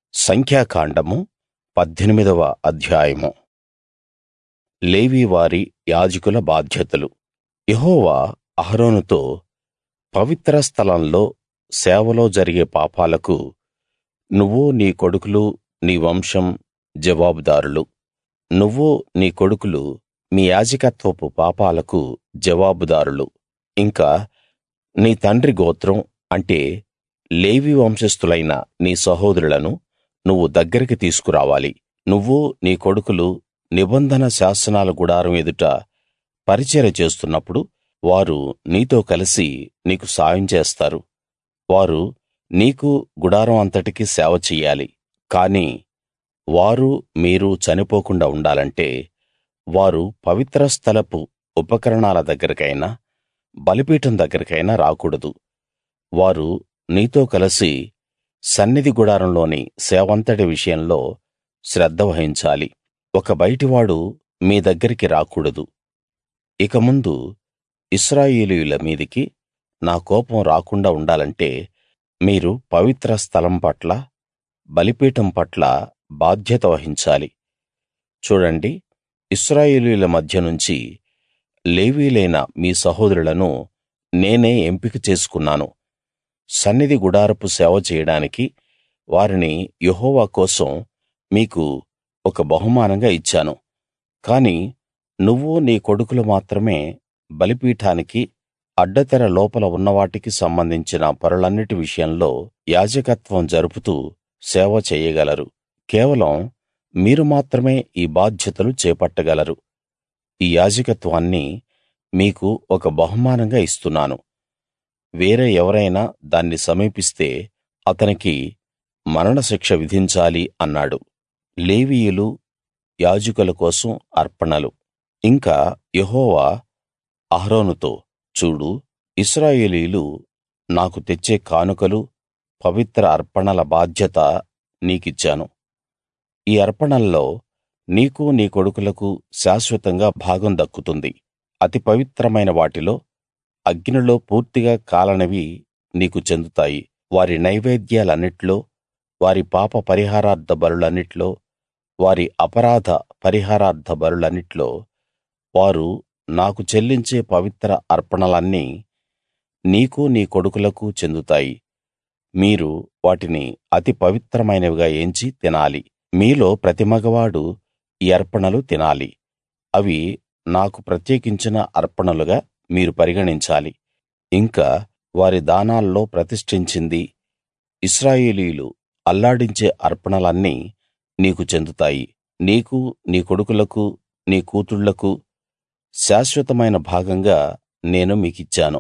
సంఖ్యాకాండము పద్దెనిమిదవ అధ్యాయము లేవీ వారి యాజకుల బాధ్యతలు యెహోవా అహరోనుతో పవిత్ర స్థలంలో సేవలో జరిగే పాపాలకు నువ్వూ నీ కొడుకులూ నీ వంశం జవాబుదారులు నువ్వూ నీ కొడుకులు మీ యాజకత్వపు పాపాలకు జవాబుదారులు ఇంకా నీ తండ్రి గోత్రం అంటే లేవీ వంశస్థులైన నీ సహోదరులను నువ్వు దగ్గరికి తీసుకురావాలి నువ్వూ నీ కొడుకులు నిబంధన శాసనాల గుడారం ఎదుట పరిచర్య చేస్తున్నప్పుడు వారు నీతో కలిసి నీకు సాయం చేస్తారు వారు నీకు గుడారం అంతటికీ సేవ చెయ్యాలి కానీ వారు మీరు చనిపోకుండా ఉండాలంటే వారు పవిత్ర స్థలపు ఉపకరణాల దగ్గరకైనా బలిపీఠం దగ్గరకైనా రాకూడదు వారు నీతో కలిసి సన్నిధి గుడారంలోని సేవంతటి విషయంలో శ్రద్ధ వహించాలి ఒక బయటివాడు మీ దగ్గరికి రాకూడదు ఇక ముందు ఇశ్రాయేలీయుల మీదికి నా కోపం రాకుండా ఉండాలంటే మీరు పవిత్ర స్థలం పట్ల బలిపీఠం పట్ల బాధ్యత వహించాలి చూడండి ఇశ్రాయేలీయుల మధ్య నుంచి లేవీయులైన మీ సహోదరులను నేనే ఎంపిక చేసుకున్నాను సన్నిధి గుడారపు సేవ చేయడానికి వారిని యెహోవా కోసం మీకు ఒక బహుమానంగా ఇచ్చాను కాని నువ్వూ నీ కొడుకులు మాత్రమే బలిపీఠానికి అడ్డతెర లోపల ఉన్నవాటికి సంబంధించిన పనులన్నిటి విషయంలో యాజకత్వం జరుపుతూ సేవ చెయ్యగలరు కేవలం మీరు మాత్రమే ఈ బాధ్యతలు చేపట్టగలరు ఈ యాజకత్వాన్ని మీకు ఒక బహుమానంగా ఇస్తున్నాను వేరే ఎవరైనా దాన్ని సమీపిస్తే అతనికి మరణశిక్ష విధించాలి అన్నాడు లేవీయులు యాజకుల కోసం అర్పణలు ఇంకా యెహోవా అహరోనుతో చూడు ఇశ్రాయేలీయులు నాకు తెచ్చే కానుకలు పవిత్ర అర్పణల బాధ్యత నీకిచ్చాను ఈ అర్పణల్లో నీకు నీ కొడుకులకు శాశ్వతంగా భాగం దక్కుతుంది అతి పవిత్రమైన వాటిలో అగ్నిలో పూర్తిగా కాలనివి నీకు చెందుతాయి వారి నైవేద్యాలన్నిట్లో వారి పాప పరిహారార్థ బలులన్నిట్లో వారి అపరాధ పరిహారార్థ బలులన్నిట్లో వారు నాకు చెల్లించే పవిత్ర అర్పణలన్నీ నీకు నీ కొడుకులకు చెందుతాయి మీరు వాటిని అతి పవిత్రమైనవిగా ఎంచి తినాలి మీలో ప్రతి మగవాడు ఈ అర్పణలు తినాలి అవి నాకు ప్రత్యేకించిన అర్పణలుగా మీరు పరిగణించాలి ఇంకా వారి దానాల్లో ప్రతిష్ఠించింది ఇశ్రాయేలీయులు అల్లాడించే అర్పణలన్నీ నీకు చెందుతాయి నీకు నీ కొడుకులకు నీ కూతుళ్ళకు శాశ్వతమైన భాగంగా నేను మీకిచ్చాను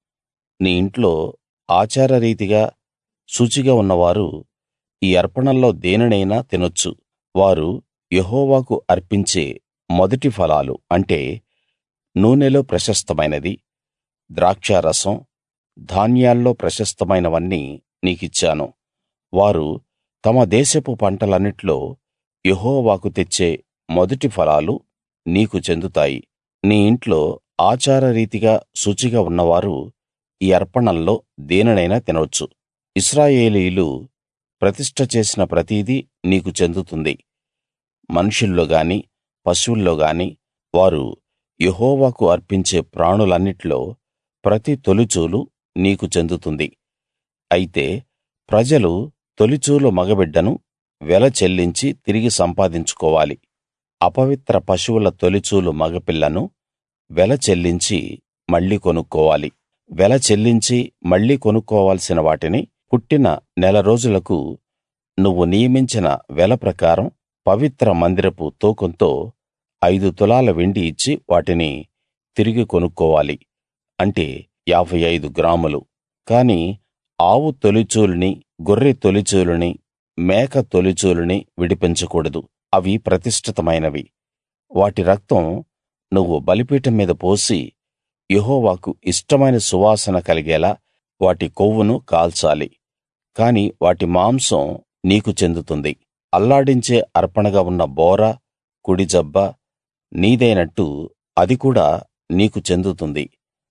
నీ ఇంట్లో ఆచారరీతిగా శుచిగా ఉన్నవారు ఈ అర్పణల్లో దేనినైనా తినొచ్చు వారు యెహోవాకు అర్పించే మొదటి ఫలాలు అంటే నూనెలో ప్రశస్తమైనది ద్రాక్షారసం ధాన్యాల్లో ప్రశస్తమైనవన్నీ నీకిచ్చాను వారు తమ దేశపు పంటలన్నిట్లో యెహోవాకు తెచ్చే మొదటి ఫలాలు నీకు చెందుతాయి నీ ఇంట్లో ఆచారరీతిగా శుచిగా ఉన్నవారు ఈ అర్పణల్లో దేనినైనా తినొచ్చు ఇశ్రాయేలీయులు ప్రతిష్ఠ చేసిన ప్రతిదీ నీకు చెందుతుంది మనుషుల్లో గాని పశువుల్లో గాని వారు యెహోవాకు అర్పించే ప్రాణులన్నిట్లో ప్రతి తొలిచూలు నీకు చెందుతుంది అయితే ప్రజలు తొలిచూలు మగబిడ్డను వెల చెల్లించి తిరిగి సంపాదించుకోవాలి అపవిత్ర పశువుల తొలిచూలు మగపిల్లను వెల చెల్లించి మళ్ళీ కొనుక్కోవాలి వెల చెల్లించి మళ్ళీ కొనుక్కోవాల్సిన వాటిని పుట్టిన నెల రోజులకు నువ్వు నియమించిన వెల ప్రకారం పవిత్ర మందిరపు తూకంతో ఐదు తులాల వెండి ఇచ్చి వాటిని తిరిగి కొనుక్కోవాలి అంటే యాభై ఐదు గ్రాములు కాని ఆవు తొలిచూలుని గొర్రె తొలిచూలుని మేక తొలిచూలుని విడిపించకూడదు అవి ప్రతిష్ఠితమైనవి వాటి రక్తం నువ్వు బలిపీఠం మీద పోసి యెహోవాకు ఇష్టమైన సువాసన కలిగేలా వాటి కొవ్వును కాల్చాలి కాని వాటి మాంసం నీకు చెందుతుంది అల్లాడించే అర్పణగా ఉన్న బోర కుడిజబ్బ నీదైనట్టు అది కూడా నీకు చెందుతుంది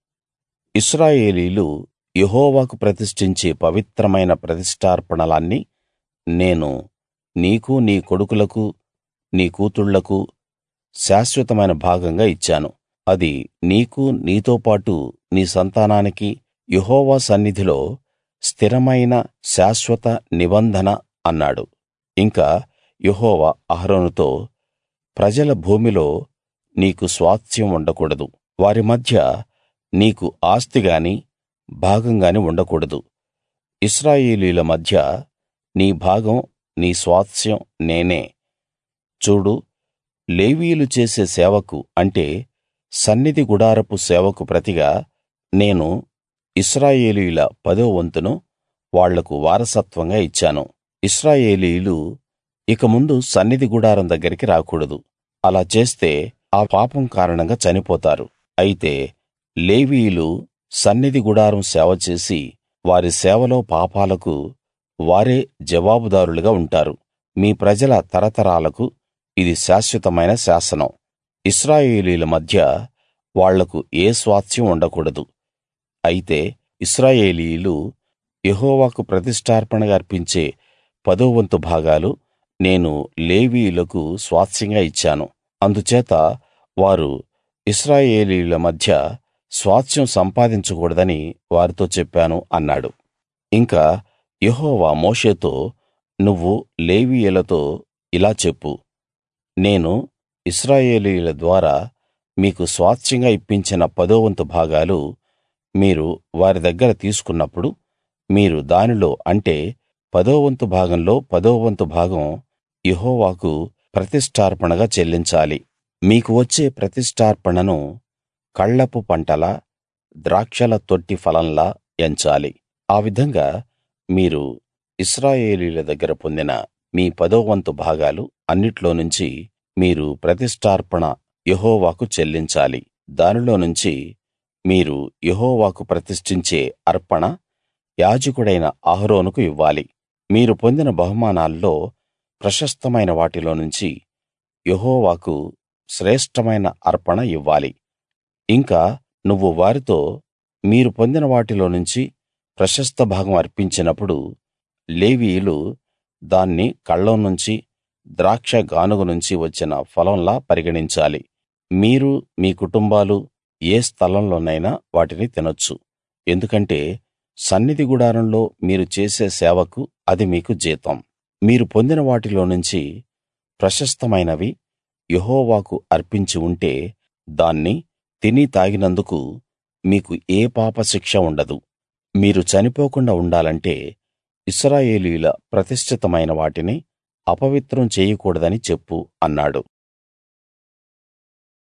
ఇశ్రాయేలీయులు యెహోవాకు ప్రతిష్ఠించే పవిత్రమైన ప్రతిష్ఠార్పణలన్నీ నేను నీకూ నీ కొడుకులకూ నీ కూతుళ్ళకూ శాశ్వతమైన భాగంగా ఇచ్చాను అది నీకూ నీతోపాటు నీ సంతానానికీ యెహోవా సన్నిధిలో స్థిరమైన శాశ్వత నిబంధన అన్నాడు ఇంకా యెహోవా అహరోనుతో ప్రజల భూమిలో నీకు స్వాస్థ్యం ఉండకూడదు వారి మధ్య నీకు ఆస్తి గాని భాగం గాని ఉండకూడదు ఇశ్రాయేలీయుల మధ్య నీ భాగం నీ స్వాస్థ్యం నేనే చూడు లేవీయులు చేసే సేవకు అంటే సన్నిధి గుడారపు సేవకు ప్రతిగా నేను ఇశ్రాయేలీయుల పదో వంతును వాళ్లకు వారసత్వంగా ఇచ్చాను ఇశ్రాయేలీయులు ఇక ముందు సన్నిధి గుడారం దగ్గరికి రాకూడదు అలా చేస్తే ఆ పాపం కారణంగా చనిపోతారు అయితే లేవీయులు సన్నిధి గుడారం సేవ చేసి వారి సేవలో పాపాలకు వారే జవాబుదారులుగా ఉంటారు మీ ప్రజల తరతరాలకు ఇది శాశ్వతమైన శాసనం ఇశ్రాయేలీయుల మధ్య వాళ్లకు ఏ స్వాస్థ్యం ఉండకూడదు అయితే ఇశ్రాయేలీయులు యెహోవాకు ప్రతిష్ఠార్పణగా అర్పించే పదో వంతు భాగాలు నేను లేవీయులకు స్వాస్థ్యంగా ఇచ్చాను అందుచేత వారు ఇశ్రాయేలీయుల మధ్య స్వాస్థ్యం సంపాదించకూడదని వారితో చెప్పాను అన్నాడు ఇంకా యెహోవా మోషేతో నువ్వు లేవీయులతో ఇలా చెప్పు నేను ఇశ్రాయేలీయుల ద్వారా మీకు స్వాస్థ్యంగా ఇప్పించిన పదో వంతు భాగాలు మీరు వారి దగ్గర తీసుకున్నప్పుడు మీరు దానిలో అంటే పదో వంతు భాగంలో పదో వంతు భాగం యెహోవాకు ప్రతిష్ఠార్పణగా చెల్లించాలి మీకు వచ్చే ప్రతిష్ఠార్పణను కళ్ళపు పంటలా ద్రాక్షల తొట్టి ఫలంలా ఎంచాలి ఆ విధంగా మీరు ఇశ్రాయేలీయుల దగ్గర పొందిన మీ పదో వంతు భాగాలు అన్నిట్లోనుంచి మీరు ప్రతిష్ఠార్పణ యెహోవాకు చెల్లించాలి దానిలో నుంచి మీరు యెహోవాకు ప్రతిష్ఠించే అర్పణ యాజకుడైన అహరోనుకు ఇవ్వాలి మీరు పొందిన బహుమానాల్లో ప్రశస్తమైన వాటిలో నుంచి యెహోవాకు శ్రేష్ఠమైన అర్పణ ఇవ్వాలి ఇంకా నువ్వు వారితో మీరు పొందిన వాటిలో నుంచి ప్రశస్త భాగం అర్పించినప్పుడు లేవీయులు దాన్ని కళ్ళం నుంచి ద్రాక్ష గానుగ నుంచి వచ్చిన ఫలంలా పరిగణించాలి మీరు మీ కుటుంబాలు ఏ స్థలంలోనైనా వాటిని తినొచ్చు ఎందుకంటే సన్నిధి గుడారంలో మీరు చేసే సేవకు అది మీకు జీతం మీరు పొందిన వాటిలో నుంచి ప్రశస్తమైనవి యెహోవాకు అర్పించి ఉంటే దాన్ని తిని తాగినందుకు మీకు ఏ పాపశిక్ష ఉండదు మీరు చనిపోకుండా ఉండాలంటే ఇశ్రాయేలీయుల ప్రతిష్ఠితమైన వాటిని అపవిత్రం చేయకూడదని చెప్పు అన్నాడు